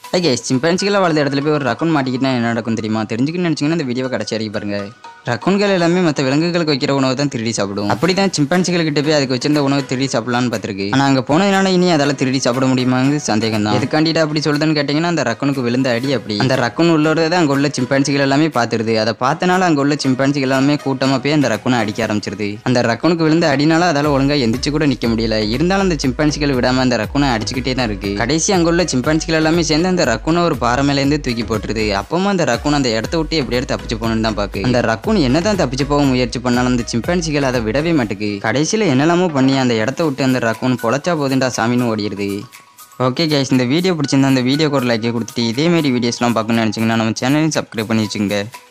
okay சிம்பன்சிகளாக வாழ்ந்த இடத்துல போய் ஒரு ரக்குன் மாட்டிக்கிட்டா என்ன நடக்கும் தெரியுமா தெரிஞ்சுக்கணும்னு நினச்சிங்கன்னா இந்த வீடியோ கடைசி வரைக்கும் பாருங்க ரக்குன்கள் எல்லாமே மற்ற விலங்குகளுக்கு வைக்கிற உணவு தான் திருடி சாப்பிடும் அப்படி தான் சிம்பன்சிகள் கிட்ட போய் அதுக்கு வச்சிருந்த உணவு திருடி சாப்பிடலாம்னு பார்த்துருக்கு ஆனால் அங்கே போனதுனால இனி அதால் திருடி சாப்பிட முடியுமாங்க சந்தேகம் தான் எதுக்காண்டிட்டு அப்படி சொல்லுதுன்னு கேட்டிங்கன்னா அந்த ரக்குனுக்கு விழுந்த அடி அப்படி அந்த ரக்குன் உள்ளோட தான் அங்கே உள்ள சிம்பன்சிகள் எல்லாமே பார்த்துருது அதை பார்த்தனால அங்கே உள்ள சிம்பன்சிகள் எல்லாமே கூட்டமாக போய் அந்த ரக்குனை அடிக்க ஆரம்பிச்சிருது அந்த ரக்குனுக்கு விழுந்த அடினால அதால் ஒழுங்காக எந்திரிச்சு கூட நிற்க முடியல இருந்தாலும் அந்த சிம்பன்சிகள் விடாம அந்த ரக்குனை அடிச்சுக்கிட்டே தான் இருக்கு கடைசி அங்கே உள்ள சிம்பன்சிகள் எல்லாமே சேர்ந்து அந்த ரக்குனை ஒரு பாறை மேலேருந்து தூக்கி போட்டுருது அப்பவும் அந்த ரக்குன் அந்த இடத்த விட்டு எப்படியாவது தப்பிச்சு போகணும்னு தான் பாக்கு அந்த ரக்குன் என்னதான் தப்பிச்சு போக முயற்சி பண்ணாலும் அந்த சிம்பன்சிகள் அதை விடவே மாட்டுக்கு கடைசியில் என்னெல்லாமோ பண்ணி அந்த இடத்த விட்டு அந்த ரக்குன் பொழைச்சா போதுண்டா சாமின்னு ஓடிடுது ஓகே கைஸ் இந்த வீடியோ பிடிச்சிருந்தா அந்த வீடியோக்கு ஒரு லைக்கை கொடுத்துட்டு இதே மாதிரி வீடியோஸ்லாம் பார்க்கணும்னு நினச்சிங்கன்னா நம்ம சேனலையும் சப்ஸ்கிரைப் பண்ணி வச்சுங்க